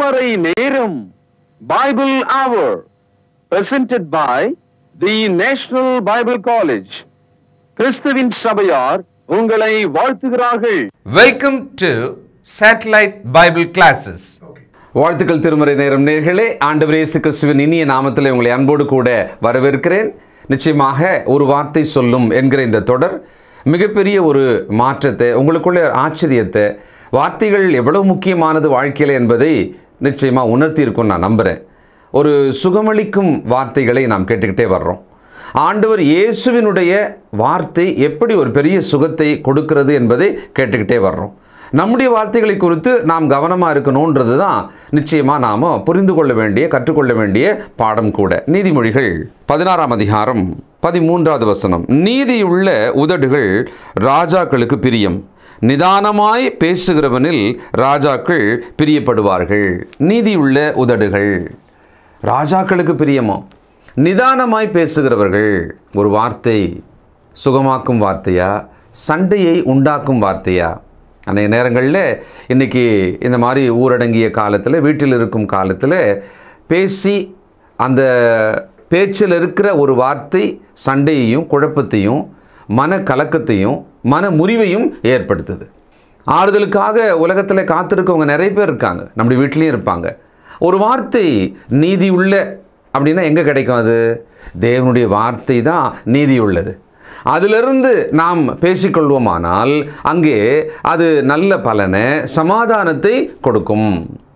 திருமறை நேரம் பைபிள் அவர் presented by the national Bible college கிறிஸ்துவின் சபையார் உங்களை வாழ்த்துகிறார்கள் welcome to satellite Bible classes வாழ்த்துக்கள் திருமறை நேரம் நேர்களே ஆண்டவர் இயேசு கிறிஸ்துவின் இனிய நாமத்தில் உங்களை அன்போடு கூட வரவேற்கிறேன் நிச்சயமாக ஒரு வார்த்தை சொல்லும் என்கிற இந்த தொடர் மிகப்பெரிய ஒரு மாற்றத்தை உங்களுக்குள்ள ஆச்சரியத்தை வார்த்தைகள் எவ்வளவு முக்கியமானது வாழ்க்கையில் என்பதை நிச்சயமாக உணர்த்தியிருக்கும் நான் நம்புகிறேன் ஒரு சுகமளிக்கும் வார்த்தைகளை நாம் கேட்டுக்கிட்டே வர்றோம் ஆண்டவர் இயேசுவினுடைய வார்த்தை எப்படி ஒரு பெரிய சுகத்தை கொடுக்கிறது என்பதை கேட்டுக்கிட்டே வர்றோம் நம்முடைய வார்த்தைகளை குறித்து நாம் கவனமாக இருக்கணுன்றது தான் நிச்சயமாக நாம் புரிந்து கொள்ள வேண்டிய கற்றுக்கொள்ள வேண்டிய பாடம் கூட நீதிமொழிகள் பதினாறாம் அதிகாரம் பதிமூன்றாவது வசனம் நீதியுள்ள உதடுகள் ராஜாக்களுக்கு பிரியம் நிதானமாய் பேசுகிறவனில் ராஜாக்கள் பிரியப்படுவார்கள் நீதியுள்ள உதடுகள் ராஜாக்களுக்கு பிரியமோ நிதானமாய் பேசுகிறவர்கள் ஒரு வார்த்தை சுகமாக்கும் வார்த்தையா சண்டையை உண்டாக்கும் வார்த்தையா அன்றைய நேரங்களில் இன்றைக்கி இந்த மாதிரி ஊரடங்கிய காலத்தில் வீட்டில் இருக்கும் காலத்தில் பேசி அந்த பேச்சில் இருக்கிற ஒரு வார்த்தை சண்டையையும் குழப்பத்தையும் மன கலக்கத்தையும் மன முறிவையும் ஏற்படுத்துது ஆறுதலுக்காக உலகத்தில் காத்திருக்கவங்க நிறைய பேர் இருக்காங்க நம்முடைய வீட்லேயும் இருப்பாங்க ஒரு வார்த்தை நீதி உள்ள அப்படின்னா எங்கே கிடைக்கும் அது தேவனுடைய வார்த்தை தான் நீதி உள்ளது அதிலிருந்து நாம் பேசிக்கொள்வோமானால் அங்கே அது நல்ல பலனை சமாதானத்தை கொடுக்கும்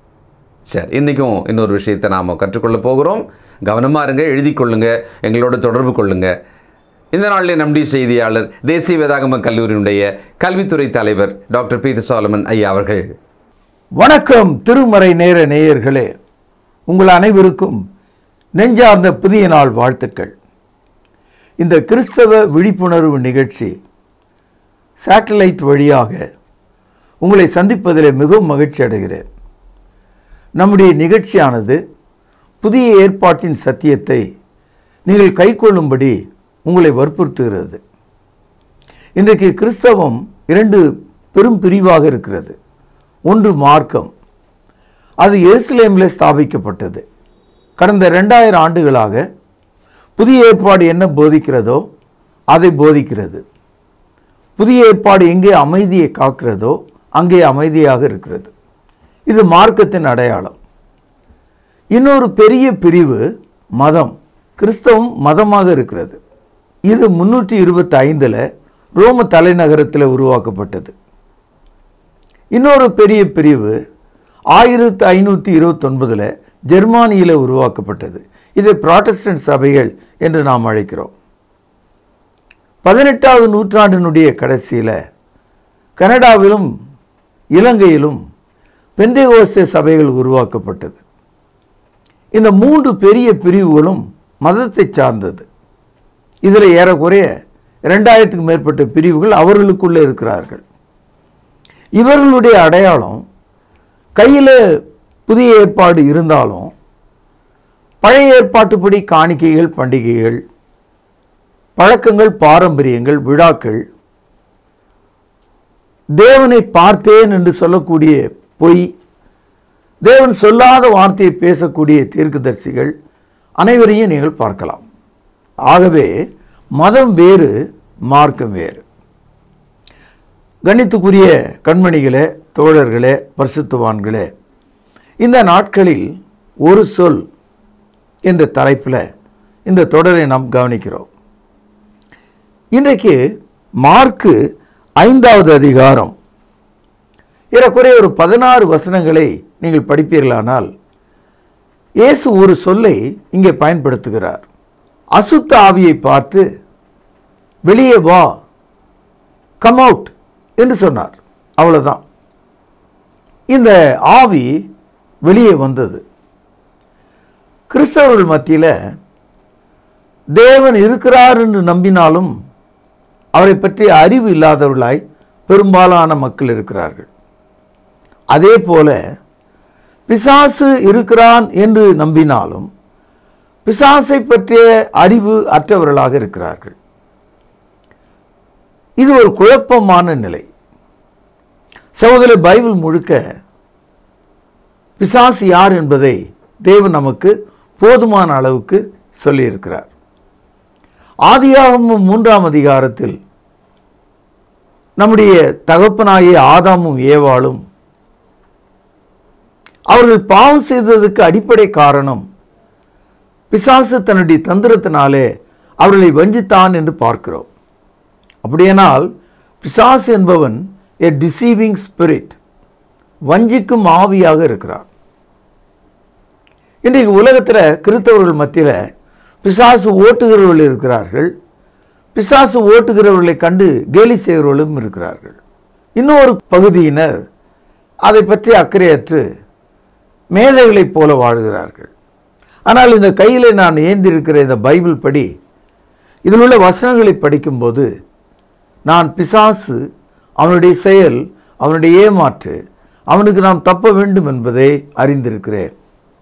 சரி இன்றைக்கும் இன்னொரு விஷயத்தை நாம் கற்றுக்கொள்ள போகிறோம் கவனமாக இருங்க எழுதி கொள்ளுங்க எங்களோட தொடர்பு கொள்ளுங்க இந்த நாளில் நம்முடைய செய்தியாளர் தேசிய வேதாகம கல்லூரியினுடைய கல்வித்துறை தலைவர் டாக்டர் பீட்டர் சாலமன் ஐயா அவர்கள் வணக்கம் திருமறை நேர நேயர்களே உங்கள் அனைவருக்கும் நெஞ்சார்ந்த புதிய நாள் வாழ்த்துக்கள் இந்த கிறிஸ்தவ விழிப்புணர்வு நிகழ்ச்சி சேட்டலைட் வழியாக உங்களை சந்திப்பதில் மிகவும் மகிழ்ச்சி அடைகிறேன் நம்முடைய நிகழ்ச்சியானது புதிய ஏற்பாட்டின் சத்தியத்தை நீங்கள் கைக்கொள்ளும்படி உங்களை வற்புறுத்துகிறது இன்றைக்கு கிறிஸ்தவம் இரண்டு பெரும் பிரிவாக இருக்கிறது ஒன்று மார்க்கம் அது எருசலேமில் ஸ்தாபிக்கப்பட்டது கடந்த ரெண்டாயிரம் ஆண்டுகளாக புதிய ஏற்பாடு என்ன போதிக்கிறதோ அதை போதிக்கிறது புதிய ஏற்பாடு எங்கே அமைதியை காக்கிறதோ அங்கே அமைதியாக இருக்கிறது இது மார்க்கத்தின் அடையாளம் இன்னொரு பெரிய பிரிவு மதம் கிறிஸ்தவம் மதமாக இருக்கிறது இது முன்னூற்றி இருபத்தி ஐந்தில் ரோம தலைநகரத்தில் உருவாக்கப்பட்டது இன்னொரு பெரிய பிரிவு ஆயிரத்து ஐநூற்றி இருபத்தொன்பதில் ஜெர்மானியில் உருவாக்கப்பட்டது இது ப்ராட்டஸ்டன்ட் சபைகள் என்று நாம் அழைக்கிறோம் பதினெட்டாவது நூற்றாண்டினுடைய கடைசியில் கனடாவிலும் இலங்கையிலும் பெந்தைகோஸ்தே சபைகள் உருவாக்கப்பட்டது இந்த மூன்று பெரிய பிரிவுகளும் மதத்தை சார்ந்தது இதில் ஏறக்குறைய இரண்டாயிரத்துக்கு மேற்பட்ட பிரிவுகள் அவர்களுக்குள்ளே இருக்கிறார்கள் இவர்களுடைய அடையாளம் கையில் புதிய ஏற்பாடு இருந்தாலும் பழைய ஏற்பாட்டுப்படி காணிக்கைகள் பண்டிகைகள் பழக்கங்கள் பாரம்பரியங்கள் விழாக்கள் தேவனை பார்த்தேன் என்று சொல்லக்கூடிய பொய் தேவன் சொல்லாத வார்த்தையை பேசக்கூடிய தீர்க்கதரிசிகள் அனைவரையும் நீங்கள் பார்க்கலாம் ஆகவே மதம் வேறு மார்க்கம் வேறு கணித்துக்குரிய கண்மணிகளே தோழர்களே பரிசுத்துவான்களே இந்த நாட்களில் ஒரு சொல் என்ற தலைப்பில் இந்த தொடரை நாம் கவனிக்கிறோம் இன்றைக்கு மார்க்கு ஐந்தாவது அதிகாரம் ஏறக்குறைய ஒரு பதினாறு வசனங்களை நீங்கள் படிப்பீர்களானால் இயேசு ஒரு சொல்லை இங்கே பயன்படுத்துகிறார் அசுத்த ஆவியை பார்த்து வெளியே வா கம் அவுட் என்று சொன்னார் அவ்வளோதான் இந்த ஆவி வெளியே வந்தது கிறிஸ்தவர்கள் மத்தியில் தேவன் இருக்கிறார் என்று நம்பினாலும் அவரை பற்றி அறிவு இல்லாதவர்களாய் பெரும்பாலான மக்கள் இருக்கிறார்கள் அதே போல பிசாசு இருக்கிறான் என்று நம்பினாலும் பிசாசை பற்றிய அறிவு அற்றவர்களாக இருக்கிறார்கள் இது ஒரு குழப்பமான நிலை சகோதர பைபிள் முழுக்க பிசாசு யார் என்பதை தேவன் நமக்கு போதுமான அளவுக்கு சொல்லியிருக்கிறார் ஆதியாகமம் மூன்றாம் அதிகாரத்தில் நம்முடைய தகப்பனாகிய ஆதாமும் ஏவாளும் அவர்கள் பாவம் செய்ததுக்கு அடிப்படை காரணம் பிசாசு தன்னுடைய தந்திரத்தினாலே அவர்களை வஞ்சித்தான் என்று பார்க்கிறோம் அப்படியானால் பிசாசு என்பவன் எ டிசீவிங் ஸ்பிரிட் வஞ்சிக்கும் ஆவியாக இருக்கிறான் இன்றைக்கு உலகத்தில் கிறிஸ்தவர்கள் மத்தியில் பிசாசு ஓட்டுகிறவர்கள் இருக்கிறார்கள் பிசாசு ஓட்டுகிறவர்களை கண்டு கேலி செய்கிறவர்களும் இருக்கிறார்கள் இன்னொரு பகுதியினர் அதை பற்றி அக்கறையற்று மேதைகளைப் போல வாழ்கிறார்கள் ஆனால் இந்த கையில் நான் ஏந்திருக்கிற இந்த பைபிள் படி இதில் உள்ள வசனங்களை படிக்கும்போது நான் பிசாசு அவனுடைய செயல் அவனுடைய ஏமாற்று அவனுக்கு நாம் தப்ப வேண்டும் என்பதை அறிந்திருக்கிறேன்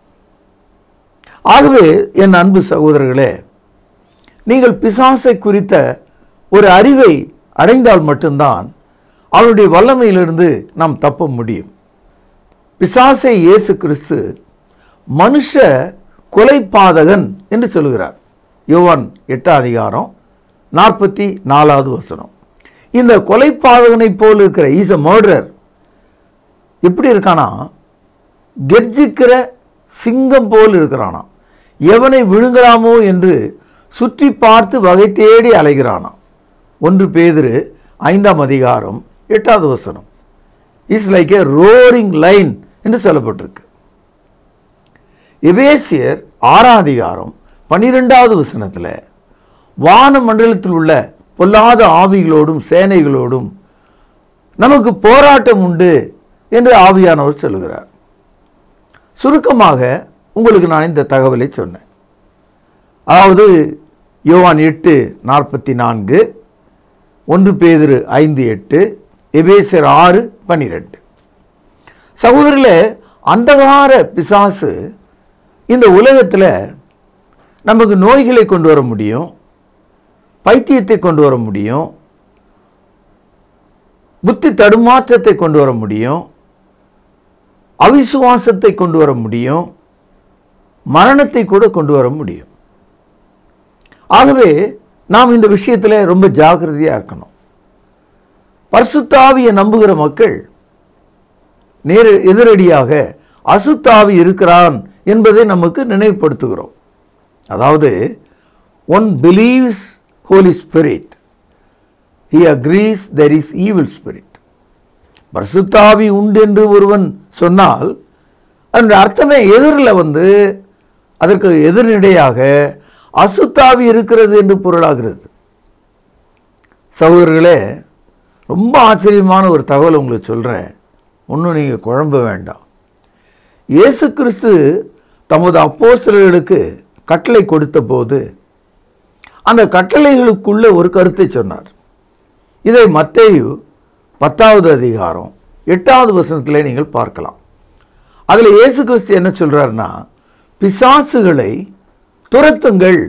ஆகவே என் அன்பு சகோதரர்களே நீங்கள் பிசாசை குறித்த ஒரு அறிவை அடைந்தால் மட்டும்தான் அவனுடைய வல்லமையிலிருந்து நாம் தப்ப முடியும் பிசாசை இயேசு கிறிஸ்து மனுஷ கொலைபாதகன் என்று சொல்கிறார் யோவான் எட்டாம் அதிகாரம் நாற்பத்தி நாலாவது வசனம் இந்த கொலைபாதகனைப் போல் இருக்கிற இஸ் அ மர்டரர் எப்படி இருக்கானா கெர்ஜிக்கிற சிங்கம் போல் இருக்கிறானா எவனை விழுங்கலாமோ என்று சுற்றி பார்த்து வகை தேடி அலைகிறானாம் ஒன்று பேதிரு ஐந்தாம் அதிகாரம் எட்டாவது வசனம் is like a roaring lion என்று சொல்லப்பட்டிருக்கு எபேசியர் ஆறாம் அதிகாரம் பன்னிரெண்டாவது வசனத்தில் வான மண்டலத்தில் உள்ள பொல்லாத ஆவிகளோடும் சேனைகளோடும் நமக்கு போராட்டம் உண்டு என்று ஆவியானவர் சொல்லுகிறார் சுருக்கமாக உங்களுக்கு நான் இந்த தகவலை சொன்னேன் அதாவது யோவான் எட்டு நாற்பத்தி நான்கு ஒன்று பேதிரு ஐந்து எட்டு எபேசர் ஆறு பன்னிரெண்டு சகோதரில் அந்தகார பிசாசு இந்த உலகத்தில் நமக்கு நோய்களை கொண்டு வர முடியும் பைத்தியத்தை கொண்டு வர முடியும் புத்தி தடுமாற்றத்தை கொண்டு வர முடியும் அவிசுவாசத்தை கொண்டு வர முடியும் மரணத்தை கூட கொண்டு வர முடியும் ஆகவே நாம் இந்த விஷயத்தில் ரொம்ப ஜாக்கிரதையாக இருக்கணும் பரிசுத்தாவியை நம்புகிற மக்கள் நேர எதிரடியாக அசுத்தாவி இருக்கிறான் என்பதை நமக்கு நினைவுபடுத்துகிறோம் அதாவது one believes holy spirit he agrees there is evil spirit பரிசுத்தாவி உண்டு என்று ஒருவன் சொன்னால் அதனுடைய அர்த்தமே எதிரில் வந்து அதற்கு எதிர்நிடையாக அசுத்தாவி இருக்கிறது என்று பொருளாகிறது சகோதரர்களே ரொம்ப ஆச்சரியமான ஒரு தகவல் உங்களுக்கு சொல்கிறேன் ஒன்றும் நீங்கள் குழம்ப வேண்டாம் இயேசு கிறிஸ்து தமது அப்போஸ்தலர்களுக்கு கட்டளை கொடுத்த போது அந்த கட்டளைகளுக்குள்ள ஒரு கருத்தை சொன்னார் இதை மத்தேயு பத்தாவது அதிகாரம் எட்டாவது வசனத்தில் நீங்கள் பார்க்கலாம் அதில் இயேசு கிறிஸ்து என்ன சொல்றாருன்னா பிசாசுகளை துரத்துங்கள்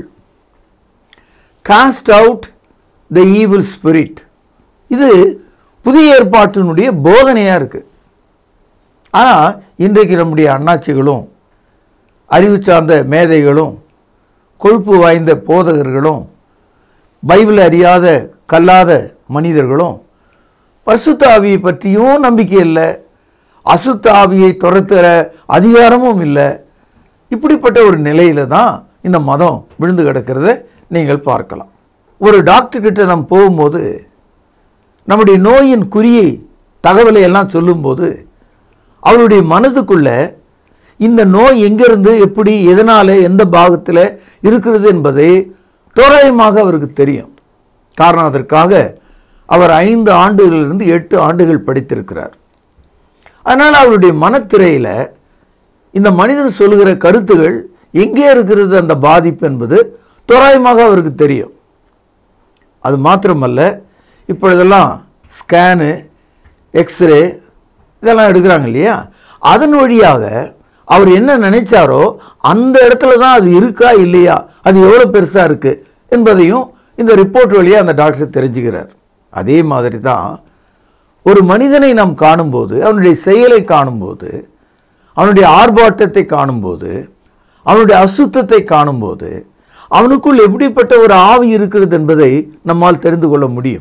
cast out the evil spirit இது புதிய ஏற்பாட்டினுடைய போதனையாக இருக்கு ஆனால் இன்றைக்கு நம்முடைய அண்ணாச்சிகளும் அறிவு சார்ந்த மேதைகளும் கொழுப்பு வாய்ந்த போதகர்களும் பைபிள் அறியாத கல்லாத மனிதர்களும் பசுத்த ஆவியை பற்றியும் நம்பிக்கை இல்லை அசுத்த ஆவியை துரத்துகிற அதிகாரமும் இல்லை இப்படிப்பட்ட ஒரு நிலையில தான் இந்த மதம் விழுந்து கிடக்கிறத நீங்கள் பார்க்கலாம் ஒரு டாக்டர் கிட்ட நம்ம போகும்போது நம்முடைய நோயின் குறியை தகவலை எல்லாம் சொல்லும்போது அவருடைய மனதுக்குள்ள இந்த நோய் எங்கிருந்து எப்படி எதனால எந்த பாகத்தில் இருக்கிறது என்பதை தோராயமாக அவருக்கு தெரியும் காரணம் அதற்காக அவர் ஐந்து ஆண்டுகளிலிருந்து எட்டு ஆண்டுகள் படித்திருக்கிறார் அதனால் அவருடைய மனத்திரையில் இந்த மனிதன் சொல்லுகிற கருத்துகள் எங்கே இருக்கிறது அந்த பாதிப்பு என்பது தோராயமாக அவருக்கு தெரியும் அது மாத்திரமல்ல இப்பொழுதெல்லாம் ஸ்கேனு எக்ஸ்ரே இதெல்லாம் எடுக்கிறாங்க இல்லையா அதன் வழியாக அவர் என்ன நினைச்சாரோ அந்த இடத்துல தான் அது இருக்கா இல்லையா அது எவ்வளோ பெருசாக இருக்கு என்பதையும் இந்த ரிப்போர்ட் வழியாக அந்த டாக்டர் தெரிஞ்சுக்கிறார் அதே மாதிரி தான் ஒரு மனிதனை நாம் காணும்போது அவனுடைய செயலை காணும்போது அவனுடைய ஆர்ப்பாட்டத்தை காணும்போது அவனுடைய அசுத்தத்தை காணும்போது அவனுக்குள் எப்படிப்பட்ட ஒரு ஆவி இருக்கிறது என்பதை நம்மால் தெரிந்து கொள்ள முடியும்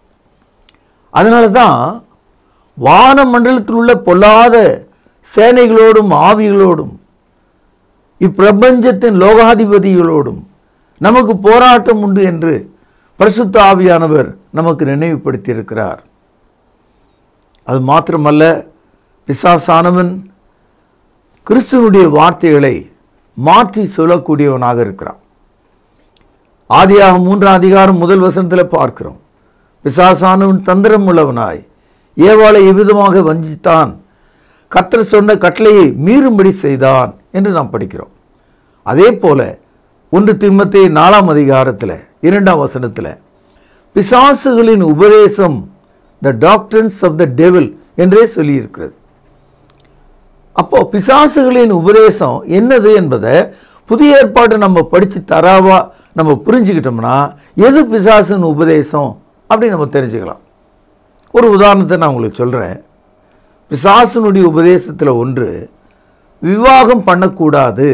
அதனால தான் வான மண்டலத்தில் உள்ள பொல்லாத சேனைகளோடும் ஆவிகளோடும் இப்பிரபஞ்சத்தின் லோகாதிபதிகளோடும் நமக்கு போராட்டம் உண்டு என்று பரிசுத்த ஆவியானவர் நமக்கு நினைவுபடுத்தி இருக்கிறார் அது மாத்திரமல்ல பிசாசானவன் கிறிஸ்துவனுடைய வார்த்தைகளை மாற்றி சொல்லக்கூடியவனாக இருக்கிறான் ஆதியாக மூன்றாம் அதிகாரம் முதல் வசனத்தில் பார்க்கிறோம் பிசாசானவன் தந்திரம் உள்ளவனாய் ஏவாளை எவ்விதமாக வஞ்சித்தான் கர்த்தர் சொன்ன கட்டளையை மீறும்படி செய்தான் என்று நாம் படிக்கிறோம் அதே போல ஒன்று திம்மத்தே நாலாம் அதிகாரத்தில் இரண்டாம் வசனத்தில் பிசாசுகளின் உபதேசம் the doctors of the devil என்றே சொல்லியிருக்கிறது அப்போ பிசாசுகளின் உபதேசம் என்னது என்பதை புதிய ஏற்பாடு நம்ம படித்து தராவா நம்ம புரிஞ்சுக்கிட்டோம்னா எது பிசாசின் உபதேசம் அப்படின்னு நம்ம தெரிஞ்சுக்கலாம் ஒரு உதாரணத்தை நான் உங்களுக்கு சொல்கிறேன் பிசாசனுடைய உபதேசத்தில் ஒன்று விவாகம் பண்ணக்கூடாது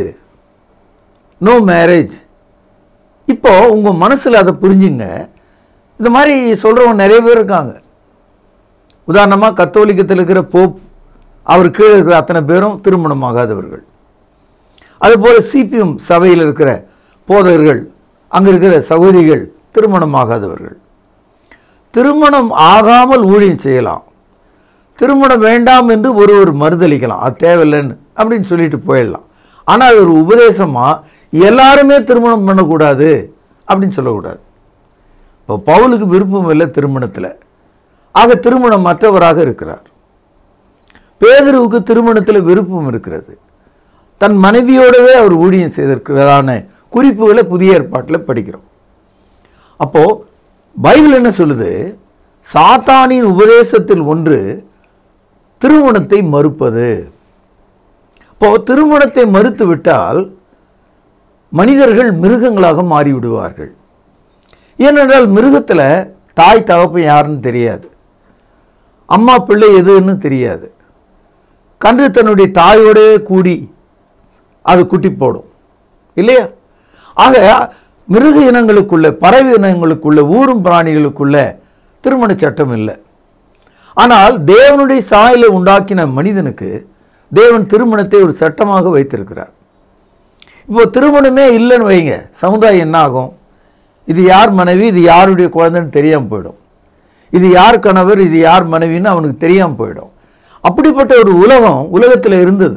நோ மேரேஜ் இப்போ உங்கள் மனசில் அதை புரிஞ்சுங்க இந்த மாதிரி சொல்கிறவங்க நிறைய பேர் இருக்காங்க உதாரணமாக கத்தோலிக்கத்தில் இருக்கிற போப் அவர் கீழே இருக்கிற அத்தனை பேரும் திருமணமாகாதவர்கள் அதுபோல் சிபிஎம் சபையில் இருக்கிற போதகர்கள் அங்கே இருக்கிற சகோதரிகள் திருமணமாகாதவர்கள் திருமணம் ஆகாமல் ஊழியம் செய்யலாம் திருமணம் வேண்டாம் என்று ஒருவர் மறுதளிக்கலாம் அது தேவையில்லைன்னு அப்படின்னு சொல்லிட்டு போயிடலாம் ஆனால் அது ஒரு உபதேசமாக எல்லாருமே திருமணம் பண்ணக்கூடாது அப்படின்னு சொல்லக்கூடாது இப்போ பவுலுக்கு விருப்பம் இல்லை திருமணத்தில் ஆக திருமணம் மற்றவராக இருக்கிறார் பேதருவுக்கு திருமணத்தில் விருப்பம் இருக்கிறது தன் மனைவியோடவே அவர் ஊழியம் செய்திருக்கிறதான குறிப்புகளை புதிய ஏற்பாட்டில் படிக்கிறோம் அப்போ பைபிள் என்ன சொல்லுது சாத்தானின் உபதேசத்தில் ஒன்று திருமணத்தை மறுப்பது அப்போ திருமணத்தை மறுத்து விட்டால் மனிதர்கள் மிருகங்களாக மாறிவிடுவார்கள் ஏனென்றால் மிருகத்தில் தாய் தகப்பன் யாருன்னு தெரியாது அம்மா பிள்ளை எதுன்னு தெரியாது கன்று தன்னுடைய தாயோடே கூடி அது குட்டி போடும் இல்லையா ஆக மிருக இனங்களுக்குள்ள பறவை இனங்களுக்குள்ள ஊரும் பிராணிகளுக்குள்ள திருமண சட்டம் இல்லை ஆனால் தேவனுடைய சாயலை உண்டாக்கின மனிதனுக்கு தேவன் திருமணத்தை ஒரு சட்டமாக வைத்திருக்கிறார் இப்போ திருமணமே இல்லைன்னு வைங்க சமுதாயம் என்ன ஆகும் இது யார் மனைவி இது யாருடைய குழந்தைன்னு தெரியாமல் போயிடும் இது யார் கணவர் இது யார் மனைவின்னு அவனுக்கு தெரியாமல் போயிடும் அப்படிப்பட்ட ஒரு உலகம் உலகத்தில் இருந்தது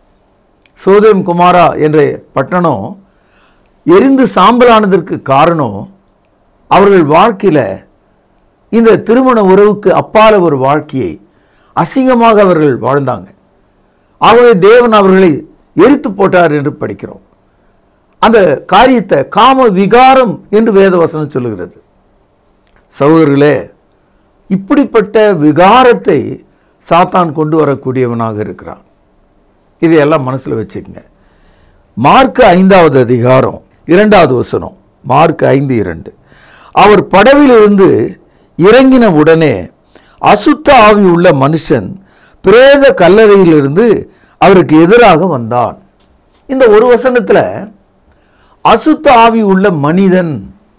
சோதம் குமாரா என்ற பட்டணம் எரிந்து சாம்பலானதற்கு காரணம் அவர்கள் வாழ்க்கையில் இந்த திருமண உறவுக்கு அப்பால ஒரு வாழ்க்கையை அசிங்கமாக அவர்கள் வாழ்ந்தாங்க ஆகவே தேவன் அவர்களை எரித்து போட்டார் என்று படிக்கிறோம் அந்த காரியத்தை காம விகாரம் என்று வேதவசனம் சொல்லுகிறது சகோதரர்களே இப்படிப்பட்ட விகாரத்தை சாத்தான் கொண்டு வரக்கூடியவனாக இருக்கிறான் இதையெல்லாம் மனசில் வச்சுக்கங்க மார்க் ஐந்தாவது அதிகாரம் இரண்டாவது வசனம் மார்க் ஐந்து இரண்டு அவர் படவிலிருந்து இறங்கின உடனே அசுத்த ஆவி உள்ள மனுஷன் பிரேத கல்லறையிலிருந்து அவருக்கு எதிராக வந்தான் இந்த ஒரு வசனத்தில் அசுத்த ஆவி உள்ள மனிதன்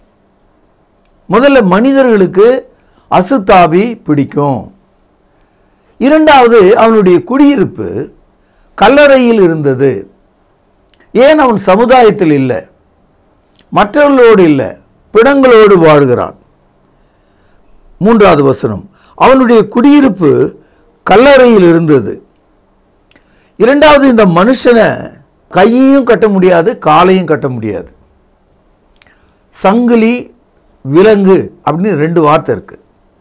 முதல்ல மனிதர்களுக்கு அசுத்தாவி பிடிக்கும் இரண்டாவது அவனுடைய குடியிருப்பு கல்லறையில் இருந்தது ஏன் அவன் சமுதாயத்தில் இல்லை மற்றவர்களோடு இல்லை பிணங்களோடு வாழ்கிறான் மூன்றாவது வசனம் அவனுடைய குடியிருப்பு கல்லறையில் இருந்தது இரண்டாவது இந்த மனுஷனை கையையும் கட்ட முடியாது காலையும் கட்ட முடியாது சங்கிலி விலங்கு அப்படின்னு ரெண்டு வார்த்தை இருக்கு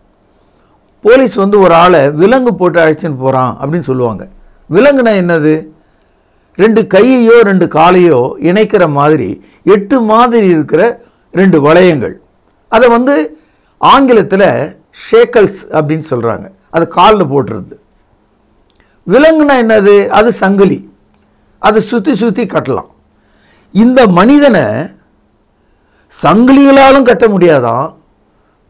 போலீஸ் வந்து ஒரு ஆளை விலங்கு போட்டு அழைச்சின்னு போகிறான் அப்படின்னு சொல்லுவாங்க விலங்குனா என்னது ரெண்டு கையையோ ரெண்டு காலையோ இணைக்கிற மாதிரி எட்டு மாதிரி இருக்கிற ரெண்டு வளையங்கள் அதை வந்து ஆங்கிலத்தில் ஷேக்கல்ஸ் அப்படின்னு சொல்கிறாங்க அது காலில் போட்டுறது விலங்குனா என்னது அது சங்கிலி அதை சுற்றி சுற்றி கட்டலாம் இந்த மனிதனை சங்கிலிகளாலும் கட்ட முடியாதான்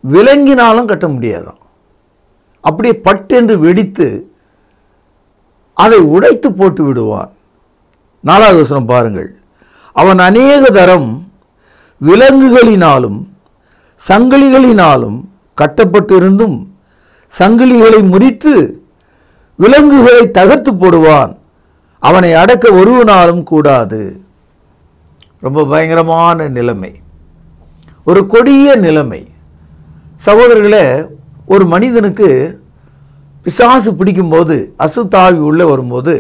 விலங்கினாலும் கட்ட முடியாதான் அப்படியே பட்டென்று வெடித்து அதை உடைத்து போட்டு விடுவான் நாலாவது வசனம் பாருங்கள் அவன் அநேக தரம் விலங்குகளினாலும் சங்கிலிகளினாலும் கட்டப்பட்டிருந்தும் சங்கிலிகளை முறித்து விலங்குகளை தகர்த்து போடுவான் அவனை அடக்க ஒருவனாலும் கூடாது ரொம்ப பயங்கரமான நிலைமை ஒரு கொடிய நிலைமை சகோதரர்களே ஒரு மனிதனுக்கு பிசாசு பிடிக்கும்போது அசுத்தாவி உள்ளே வரும்போது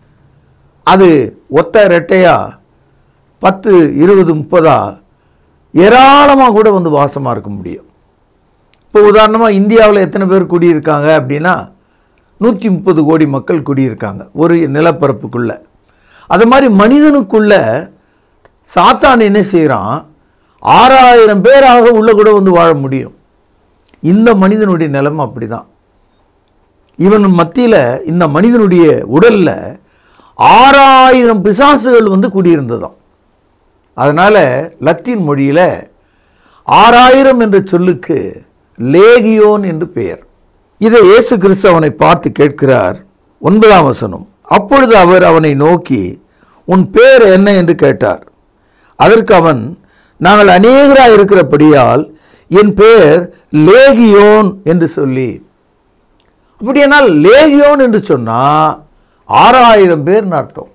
அது ஒத்த ரெட்டையா பத்து இருபது முப்பதா ஏராளமாக கூட வந்து வாசமாக இருக்க முடியும் இப்போ உதாரணமாக இந்தியாவில் எத்தனை பேர் குடியிருக்காங்க அப்படின்னா நூற்றி முப்பது கோடி மக்கள் குடியிருக்காங்க ஒரு நிலப்பரப்புக்குள்ள அது மாதிரி மனிதனுக்குள்ள சாத்தான் என்ன செய்கிறான் ஆறாயிரம் பேராக உள்ள கூட வந்து வாழ முடியும் இந்த மனிதனுடைய நிலைமை அப்படிதான் இவன் மத்தியில் இந்த மனிதனுடைய உடல்ல ஆறாயிரம் பிசாசுகள் வந்து குடியிருந்ததாம் அதனால லத்தீன் மொழியில ஆறாயிரம் என்ற சொல்லுக்கு லேகியோன் என்று பெயர் இதை இயேசு கிறிஸ்து அவனை பார்த்து கேட்கிறார் ஒன்பதாம் வசனம் அப்பொழுது அவர் அவனை நோக்கி உன் பேர் என்ன என்று கேட்டார் அதற்கு அவன் நாங்கள் அநேகராய் இருக்கிறபடியால் என் பெயர் லேகியோன் என்று சொல்லி அப்படியானால் லேகியோன் என்று சொன்னா ஆறாயிரம் பேர்னு அர்த்தம்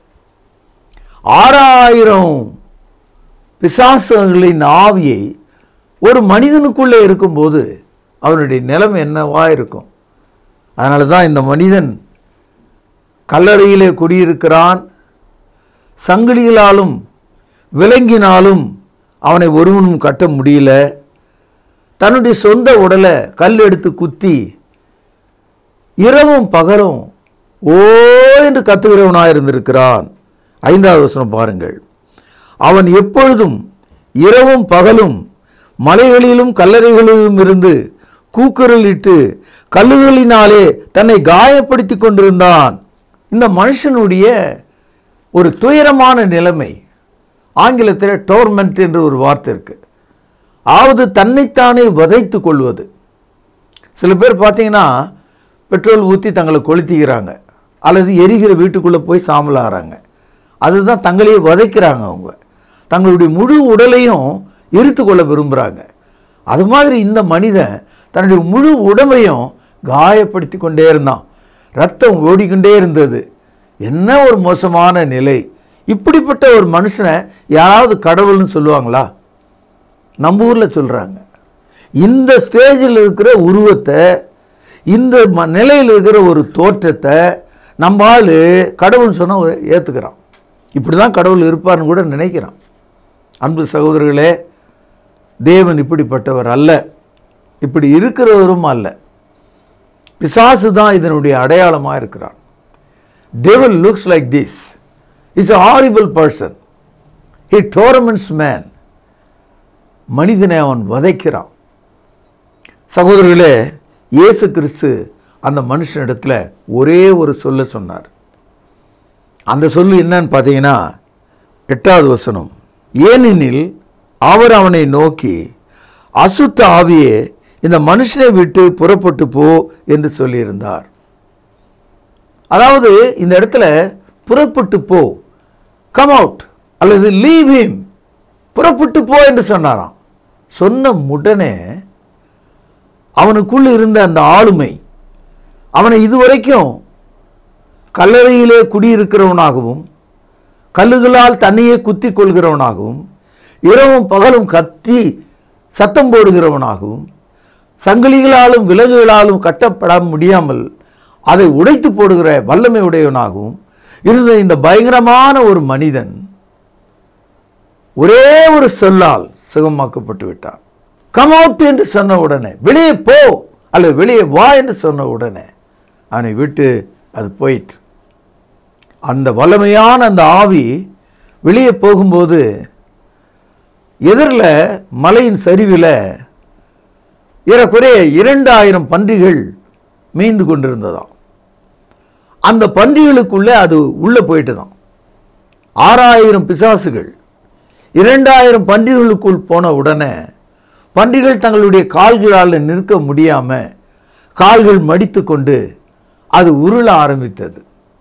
ஆறாயிரம் பிசாசுகளின் ஆவியை ஒரு மனிதனுக்குள்ளே இருக்கும்போது அவனுடைய நிலைமை என்னவா இருக்கும் அதனால தான் இந்த மனிதன் கல்லறையிலே குடியிருக்கிறான் சங்கிலிகளாலும் விலங்கினாலும் அவனை ஒருவனும் கட்ட முடியல தன்னுடைய சொந்த உடலை கல் எடுத்து குத்தி இரவும் பகலும் ஓ என்று கத்துகிறவனாக இருந்திருக்கிறான் ஐந்தாவது வசனம் பாருங்கள் அவன் எப்பொழுதும் இரவும் பகலும் மலைகளிலும் கல்லறைகளிலும் இருந்து கூக்குரலிட்டு கல்லுகளினாலே தன்னை காயப்படுத்தி கொண்டிருந்தான் இந்த மனுஷனுடைய ஒரு துயரமான நிலைமை ஆங்கிலத்தில் டோர்மெண்ட் என்று ஒரு வார்த்தை இருக்கு ஆவது தன்னைத்தானே வதைத்து கொள்வது சில பேர் பார்த்தீங்கன்னா பெட்ரோல் ஊற்றி தங்களை கொளுத்திக்கிறாங்க அல்லது எரிகிற வீட்டுக்குள்ளே போய் சாம்பலாகிறாங்க அதுதான் தங்களையே வதைக்கிறாங்க அவங்க தங்களுடைய முழு உடலையும் எரித்து கொள்ள விரும்புகிறாங்க அது மாதிரி இந்த மனிதன் தன்னுடைய முழு உடம்பையும் காயப்படுத்தி கொண்டே இருந்தான் ரத்தம் ஓடிக்கொண்டே இருந்தது என்ன ஒரு மோசமான நிலை இப்படிப்பட்ட ஒரு மனுஷனை யாராவது கடவுள்னு சொல்லுவாங்களா நம்ம ஊரில் சொல்கிறாங்க இந்த ஸ்டேஜில் இருக்கிற உருவத்தை இந்த ம நிலையில் இருக்கிற ஒரு தோற்றத்தை நம்ம ஆள் கடவுள்னு சொன்னால் ஏற்றுக்கிறான் இப்படி தான் கடவுள் இருப்பார்னு கூட நினைக்கிறான் அன்பு சகோதரர்களே தேவன் இப்படிப்பட்டவர் அல்ல இப்படி இருக்கிறவரும் அல்ல பிசாசு தான் இதனுடைய அடையாளமாக இருக்கிறான் devil looks like this is a horrible person he torments man மனிதனை அவன் வதைக்கிறான் சகோதரர்களே இயேசு கிறிஸ்து அந்த மனுஷனிடத்துல ஒரே ஒரு சொல்ல சொன்னார் அந்த சொல்லு என்னன்னு பார்த்தீங்கன்னா எட்டாவது வசனம் ஏனெனில் அவர் அவனை நோக்கி அசுத்த ஆவியே இந்த மனுஷனை விட்டு புறப்பட்டு போ என்று சொல்லியிருந்தார் அதாவது இந்த இடத்துல புறப்பட்டு போ கம் அவுட் அல்லது லீவ் him புறப்பட்டு போ என்று சொன்னாராம் சொன்ன உடனே அவனுக்குள்ள இருந்த அந்த ஆளுமை அவனை இதுவரைக்கும் கல்லறையிலே குடியிருக்கிறவனாகவும் கல்லுகளால் தன்னையே குத்தி கொள்கிறவனாகவும் இரவும் பகலும் கத்தி சத்தம் போடுகிறவனாகவும் சங்கிலிகளாலும் விலங்குகளாலும் கட்டப்பட முடியாமல் அதை உடைத்து போடுகிற வல்லமை உடையவனாகவும் இருந்த இந்த பயங்கரமான ஒரு மனிதன் ஒரே ஒரு சொல்லால் சுகமாக்கப்பட்டு விட்டான் கம் அவுட் என்று சொன்ன உடனே வெளியே போ அல்லது வெளியே வா என்று சொன்ன உடனே அவனை விட்டு அது போயிற்று அந்த வல்லமையான அந்த ஆவி வெளியே போகும்போது எதிரில் மலையின் சரிவில் ஏறக்குறைய இரண்டாயிரம் பன்றிகள் மேய்ந்து கொண்டிருந்ததாம் அந்த பன்றிகளுக்குள்ளே அது உள்ளே போயிட்டு தான் ஆறாயிரம் பிசாசுகள் இரண்டாயிரம் பன்றிகளுக்குள் போன உடனே பன்றிகள் தங்களுடைய கால்களால் நிற்க முடியாம கால்கள் மடித்து கொண்டு அது உருள ஆரம்பித்தது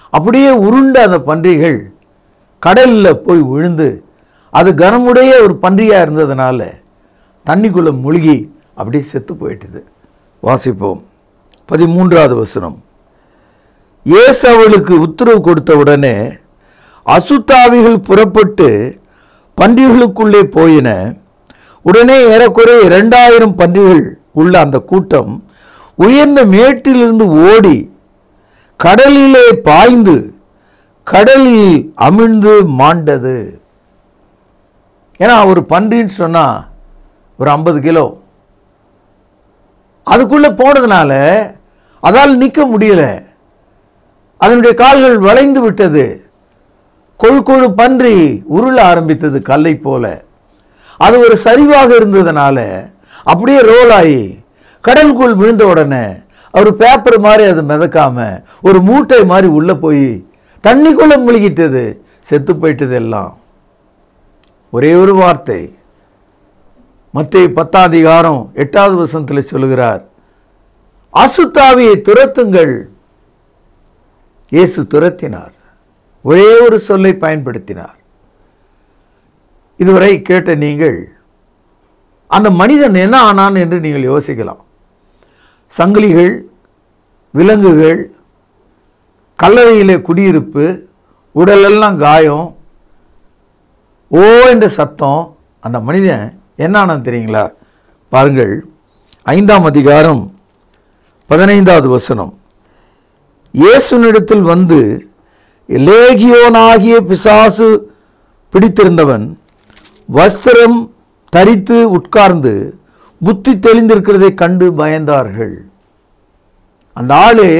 அப்படியே உருண்ட அந்த பன்றிகள் கடலில் போய் விழுந்து அது கனமுடைய ஒரு பன்றியாக இருந்ததுனால தண்ணிக்குள்ளே மூழ்கி அப்படியே செத்து போயிட்டுது வாசிப்போம் பதிமூன்றாவது வசனம் இயேசு அவளுக்கு உத்தரவு கொடுத்த உடனே அசுத்தாவிகள் புறப்பட்டு பன்றிகளுக்குள்ளே போயின உடனே ஏறக்குறைய இரண்டாயிரம் பன்றிகள் உள்ள அந்த கூட்டம் உயர்ந்த மேட்டிலிருந்து ஓடி கடலிலே பாய்ந்து கடலில் அமிழ்ந்து மாண்டது ஏன்னா ஒரு பன்றின்னு சொன்னா ஒரு ஐம்பது கிலோ அதுக்குள்ள போனதுனால அதால் நிற்க முடியல அதனுடைய கால்கள் வளைந்து விட்டது கொழு கொழு பன்றி உருள ஆரம்பித்தது கல்லை போல அது ஒரு சரிவாக இருந்ததுனால அப்படியே ரோல் ஆகி கடலுக்குள் விழுந்த உடனே ஒரு பேப்பர் மாதிரி அது மிதக்காம ஒரு மூட்டை மாதிரி உள்ள போய் தண்ணிக்குள்ள முழுகிட்டது செத்து போயிட்டது எல்லாம் ஒரே ஒரு வார்த்தை மத்திய பத்தாம் அதிகாரம் எட்டாவது வசனத்தில் சொல்லுகிறார் அசுத்தாவியை துரத்துங்கள் இயேசு துரத்தினார் ஒரே ஒரு சொல்லை பயன்படுத்தினார் இதுவரை கேட்ட நீங்கள் அந்த மனிதன் என்ன ஆனான் என்று நீங்கள் யோசிக்கலாம் சங்கிலிகள் விலங்குகள் கல்லறையிலே குடியிருப்பு உடலெல்லாம் காயம் ஓ என்ற சத்தம் அந்த மனிதன் என்ன ஆனான் தெரியுங்களா பாருங்கள் ஐந்தாம் அதிகாரம் பதினைந்தாவது வசனம் இயேசுனிடத்தில் வந்து லேகியோனாகிய பிசாசு பிடித்திருந்தவன் வஸ்திரம் தரித்து உட்கார்ந்து புத்தி தெளிந்திருக்கிறதை கண்டு பயந்தார்கள் அந்த ஆளு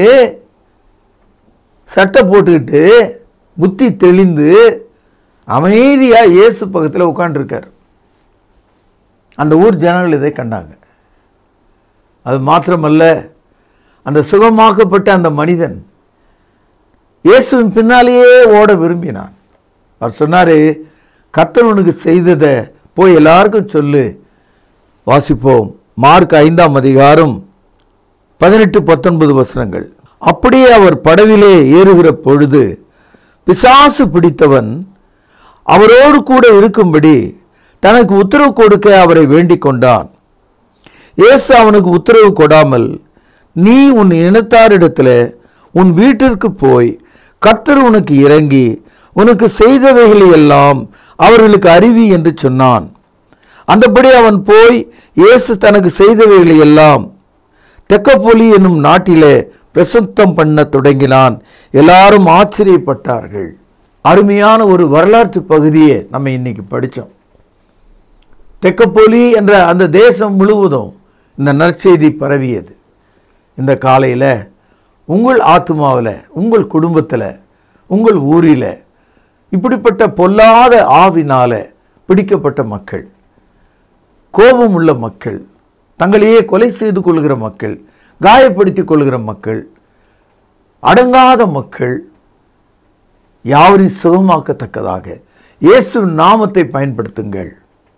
சட்டை போட்டுக்கிட்டு புத்தி தெளிந்து அமைதியா இயேசு பக்கத்தில் உட்காந்துருக்கார் அந்த ஊர் ஜனங்கள் இதை கண்டாங்க அது மாத்திரமல்ல அந்த சுகமாக்கப்பட்ட அந்த மனிதன் இயேசுவின் பின்னாலேயே ஓட விரும்பினான் அவர் சொன்னாரு கர்த்தர் உனக்கு செய்ததை போய் எல்லாருக்கும் சொல்லு வாசிப்போம் மார்க் ஐந்தாம் அதிகாரம் பதினெட்டு பத்தொன்பது வசனங்கள் அப்படியே அவர் படவிலே ஏறுகிற பொழுது பிசாசு பிடித்தவன் அவரோடு கூட இருக்கும்படி தனக்கு உத்தரவு கொடுக்க அவரை வேண்டிக் கொண்டான் இயேசு அவனுக்கு உத்தரவு கொடாமல் நீ உன் இனத்தாரிடத்தில் உன் வீட்டிற்கு போய் கர்த்தர் உனக்கு இறங்கி உனக்கு செய்தவைகளை எல்லாம் அவர்களுக்கு அறிவி என்று சொன்னான் அந்தபடி அவன் போய் இயேசு தனக்கு செய்தவைகளை எல்லாம் தெக்கப்பொலி என்னும் நாட்டிலே பிரசுத்தம் பண்ண தொடங்கினான் எல்லாரும் ஆச்சரியப்பட்டார்கள் அருமையான ஒரு வரலாற்று பகுதியை நம்ம இன்னைக்கு படித்தோம் தெக்கப்பொலி என்ற அந்த தேசம் முழுவதும் இந்த நற்செய்தி பரவியது இந்த காலையில் உங்கள் ஆத்மாவில் உங்கள் குடும்பத்தில் உங்கள் ஊரில் இப்படிப்பட்ட பொல்லாத ஆவினால பிடிக்கப்பட்ட மக்கள் கோபம் உள்ள மக்கள் தங்களையே கொலை செய்து கொள்கிற மக்கள் காயப்படுத்திக் கொள்கிற மக்கள் அடங்காத மக்கள் யாவரையும் சுகமாக்கத்தக்கதாக இயேசு நாமத்தை பயன்படுத்துங்கள்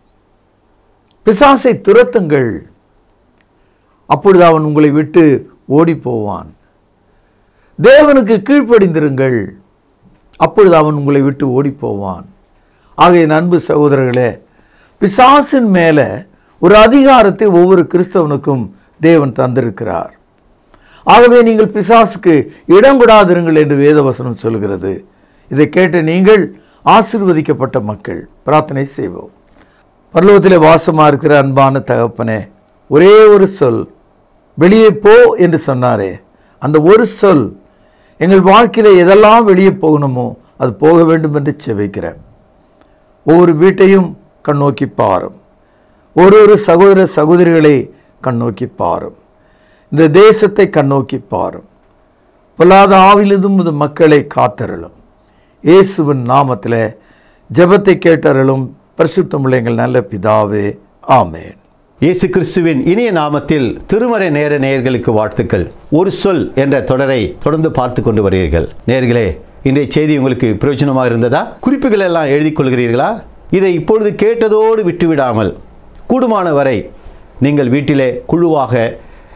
பிசாசை துரத்துங்கள் அப்பொழுது அவன் உங்களை விட்டு ஓடி போவான் தேவனுக்கு கீழ்ப்படிந்திருங்கள் அப்பொழுது அவன் உங்களை விட்டு ஓடி போவான் ஆகிய அன்பு சகோதரர்களே பிசாசின் மேலே ஒரு அதிகாரத்தை ஒவ்வொரு கிறிஸ்தவனுக்கும் தேவன் தந்திருக்கிறார் ஆகவே நீங்கள் பிசாசுக்கு இடம் கொடாதிருங்கள் என்று வேதவசனம் சொல்கிறது இதை கேட்ட நீங்கள் ஆசீர்வதிக்கப்பட்ட மக்கள் பிரார்த்தனை செய்வோம் பரலோகத்திலே வாசமா இருக்கிற அன்பான தகப்பனே ஒரே ஒரு சொல் வெளியே போ என்று சொன்னாரே அந்த ஒரு சொல் எங்கள் வாழ்க்கையில் எதெல்லாம் வெளியே போகணுமோ அது போக வேண்டும் என்று செபிக்கிறேன் ஒவ்வொரு வீட்டையும் கண்ணோக்கி பாரும் ஒரு ஒரு சகோதர சகோதரிகளை கண்ணோக்கி பாரும் இந்த தேசத்தை கண்ணோக்கி பாரும் பொல்லாத ஆவிலிருந்தும் இந்த மக்களை காத்தருளும் இயேசுவின் நாமத்தில் ஜெபத்தை கேட்டருளும் பரிசுத்தமுள்ள எங்கள் நல்ல பிதாவே ஆமென் இயேசு கிறிஸ்துவின் இனிய நாமத்தில் திருமறை நேர நேயர்களுக்கு வாழ்த்துக்கள் ஒரு சொல் என்ற தொடரை தொடர்ந்து பார்த்து கொண்டு வருகிறீர்கள் நேயர்களே இன்றைய செய்தி உங்களுக்கு பிரயோஜனமாக இருந்ததா குறிப்புகள் எல்லாம் எழுதிக் கொள்கிறீர்களா இதை இப்பொழுது கேட்டதோடு விட்டுவிடாமல் கூடுமான வரை நீங்கள் வீட்டிலே குழுவாக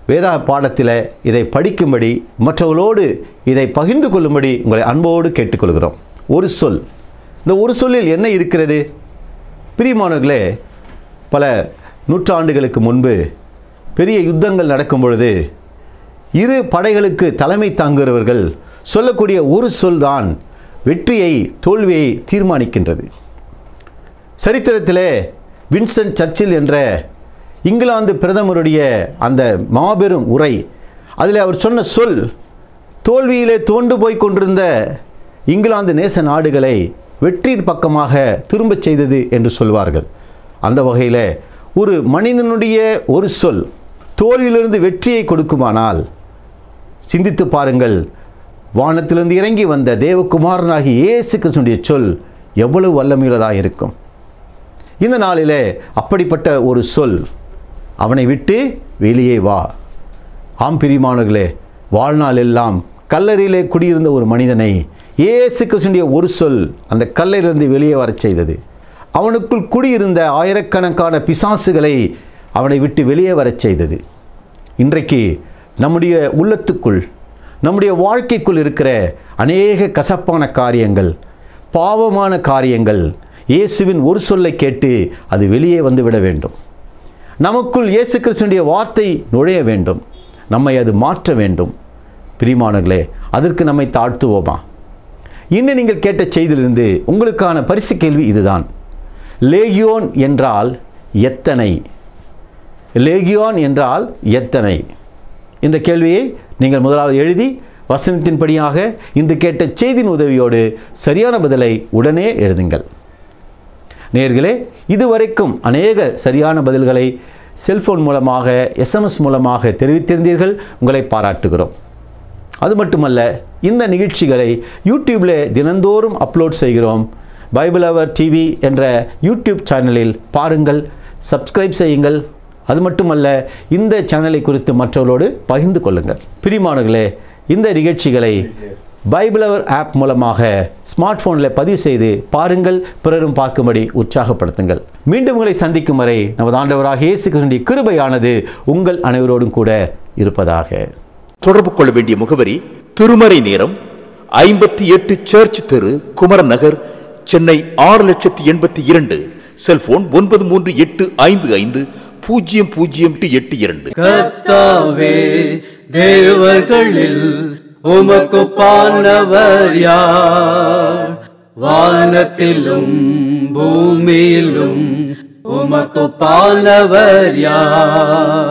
வேதா பாடத்தில் இதை படிக்கும்படி மற்றவர்களோடு இதை பகிர்ந்து கொள்ளும்படி உங்களை அன்போடு கேட்டுக்கொள்கிறோம் ஒரு சொல் இந்த ஒரு சொல்லில் என்ன இருக்கிறது பிரியமானவர்களே பல நூற்றாண்டுகளுக்கு முன்பு பெரிய யுத்தங்கள் நடக்கும் பொழுது இரு படைகளுக்கு தலைமை தாங்குகிறவர்கள் சொல்லக்கூடிய ஒரு சொல்தான் வெற்றியை தோல்வியை தீர்மானிக்கின்றது சரித்திரத்திலே வின்சென்ட் சர்ச்சில் என்ற இங்கிலாந்து பிரதமருடைய அந்த மாபெரும் உரை அதில் அவர் சொன்ன சொல் தோல்வியிலே தோண்டு போய் கொண்டிருந்த இங்கிலாந்து நேச நாடுகளை வெற்றியின் பக்கமாக திரும்பச் செய்தது என்று சொல்வார்கள் அந்த வகையில் ஒரு மனிதனுடைய ஒரு சொல் தோல்வியிலிருந்து வெற்றியை கொடுக்குமானால் சிந்தித்து பாருங்கள் வானத்திலிருந்து இறங்கி வந்த தேவகுமாரனாகி இயேசு கிறிஸ்துடைய சொல் எவ்வளவு வல்லமையுள்ளதாக இருக்கும் இந்த நாளிலே அப்படிப்பட்ட ஒரு சொல் அவனை விட்டு வெளியே வா ஆம் பிரிமானர்களே வாழ்நாள் எல்லாம் கல்லறையிலே குடியிருந்த ஒரு மனிதனை இயேசு கிறிஸ்துடைய ஒரு சொல் அந்த கல்லையிலிருந்து வெளியே வரச் செய்தது அவனுக்குள் குடியிருந்த ஆயிரக்கணக்கான பிசாசுகளை அவனை விட்டு வெளியே வரச் செய்தது இன்றைக்கு நம்முடைய உள்ளத்துக்குள் நம்முடைய வாழ்க்கைக்குள் இருக்கிற அநேக கசப்பான காரியங்கள் பாவமான காரியங்கள் இயேசுவின் ஒரு சொல்லை கேட்டு அது வெளியே வந்துவிட வேண்டும் நமக்குள் இயேசு கிறிஸ்துடைய வார்த்தை நுழைய வேண்டும் நம்மை அது மாற்ற வேண்டும் பிரிமானங்களே அதற்கு நம்மை தாழ்த்துவோமா இன்னும் நீங்கள் கேட்ட செய்தியிலிருந்து உங்களுக்கான பரிசு கேள்வி இதுதான் லேகியோன் என்றால் எத்தனை லேகியோன் என்றால் எத்தனை இந்த கேள்வியை நீங்கள் முதலாவது எழுதி வசனத்தின்படியாக இன்று கேட்ட செய்தியின் உதவியோடு சரியான பதிலை உடனே எழுதுங்கள் நேர்களே இதுவரைக்கும் அநேக சரியான பதில்களை செல்போன் மூலமாக எஸ்எம்எஸ் மூலமாக தெரிவித்திருந்தீர்கள் உங்களை பாராட்டுகிறோம் அது மட்டுமல்ல இந்த நிகழ்ச்சிகளை யூடியூப்பில் தினந்தோறும் அப்லோட் செய்கிறோம் பைபிள் அவர் டிவி என்ற யூடியூப் சேனலில் பாருங்கள் சப்ஸ்கிரைப் செய்யுங்கள் அது மட்டுமல்ல இந்த சேனலை குறித்து மற்றவர்களோடு பகிர்ந்து கொள்ளுங்கள் பிரிமானங்களே இந்த நிகழ்ச்சிகளை பைபிள் அவர் ஆப் மூலமாக ஸ்மார்ட் ஃபோனில் பதிவு செய்து பாருங்கள் பிறரும் பார்க்கும்படி உற்சாகப்படுத்துங்கள் மீண்டும் உங்களை சந்திக்கும் வரை நமது ஆண்டவராக இயேசு கிறிஸ்துவின் கிருபையானது உங்கள் அனைவரோடும் கூட இருப்பதாக தொடர்பு கொள்ள வேண்டிய முகவரி திருமறை நேரம் ஐம்பத்தி எட்டு சர்ச் தெரு குமரன் நகர் சென்னை ஆறு லட்சத்தி எண்பத்தி இரண்டு செல்போன் ஒன்பது மூன்று எட்டு ஐந்து ஐந்து பூஜ்ஜியம் பூஜ்ஜியம் எட்டு இரண்டு கர்த்தாவே தேவர்களில் உமக்கு பானவர் யார் வானத்திலும் பூமியிலும் உமக்கு பானவர் யார்